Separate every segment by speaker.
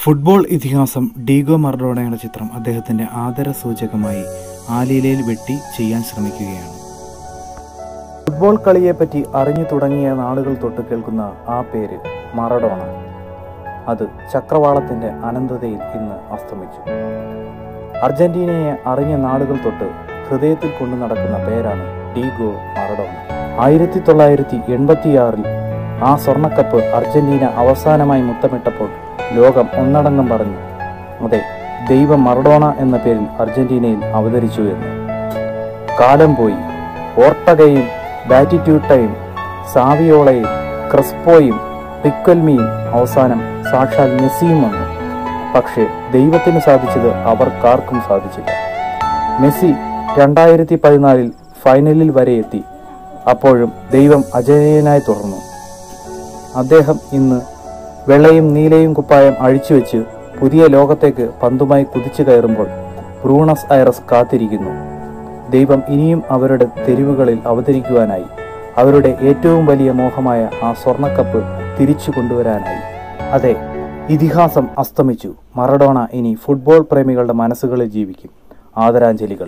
Speaker 1: football ഇതിഹാസം Diego മറഡോണയുടെ ചിത്രം അദ്ദേഹത്തിന്റെ ആദര സൂചകമായി ആലീലയിൽ വെട്ടി ചെയ്യാൻ ശ്രമിക്കുകയാണ് ഫുട്ബോൾ കളിയെപ്പറ്റി അറിഞ്ഞു തുടങ്ങിയ നാളുകൾ തൊട്ട് കേൾക്കുന്ന ആ പേര് മറഡോണ അത് ചക്രവാളത്തിന്റെ അനന്തതയിൽ ഇന്ന് അസ്തമിച്ചു അർജന്റീനയെ അറിഞ്ഞ നാളുകൾ തൊട്ട് ഹൃദയത്തിൽ കൊണ്ടു നടക്കുന്ന പേരാണ് ഡീഗോ മറഡോണ ആയിരത്തി തൊള്ളായിരത്തി എൺപത്തിയാറിൽ ആ സ്വർണ്ണക്കപ്പ് അർജന്റീന അവസാനമായി മുത്തമിട്ടപ്പോൾ ലോകം ഒന്നടങ്കം പറഞ്ഞു അതെ ദൈവം മറഡോണ എന്ന പേരിൽ അർജന്റീനയിൽ അവതരിച്ചു എന്ന് കാലം പോയി ഓർട്ടകയും ബാറ്റിറ്റ്യൂട്ടയും സാവിയോളയും ക്രിസ്പോയും റിക്വൽമിയും അവസാനം സാക്ഷാൽ മെസ്സിയും വന്നു പക്ഷേ ദൈവത്തിന് സാധിച്ചത് അവർക്കാർക്കും സാധിച്ചില്ല മെസ്സി രണ്ടായിരത്തി പതിനാലിൽ ഫൈനലിൽ വരെ എത്തി അപ്പോഴും ദൈവം അജേയനായി തുടർന്നു അദ്ദേഹം ഇന്ന് വെള്ളയും നീലയും കുപ്പായം അഴിച്ചുവെച്ച് പുതിയ ലോകത്തേക്ക് പന്തുമായി കുതിച്ചു കയറുമ്പോൾ ബ്രൂണസ് ഐറസ് കാത്തിരിക്കുന്നു ദൈവം ഇനിയും അവരുടെ തെരുവുകളിൽ അവതരിക്കുവാനായി അവരുടെ ഏറ്റവും വലിയ മോഹമായ ആ സ്വർണ്ണക്കപ്പ് തിരിച്ചു കൊണ്ടുവരാനായി അതെ ഇതിഹാസം അസ്തമിച്ചു മറഡോണ ഇനി ഫുട്ബോൾ പ്രേമികളുടെ മനസ്സുകളിൽ ജീവിക്കും ആദരാഞ്ജലികൾ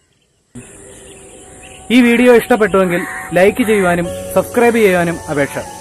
Speaker 2: ഈ വീഡിയോ ഇഷ്ടപ്പെട്ടുവെങ്കിൽ ലൈക്ക് ചെയ്യുവാനും സബ്സ്ക്രൈബ് ചെയ്യുവാനും അപേക്ഷ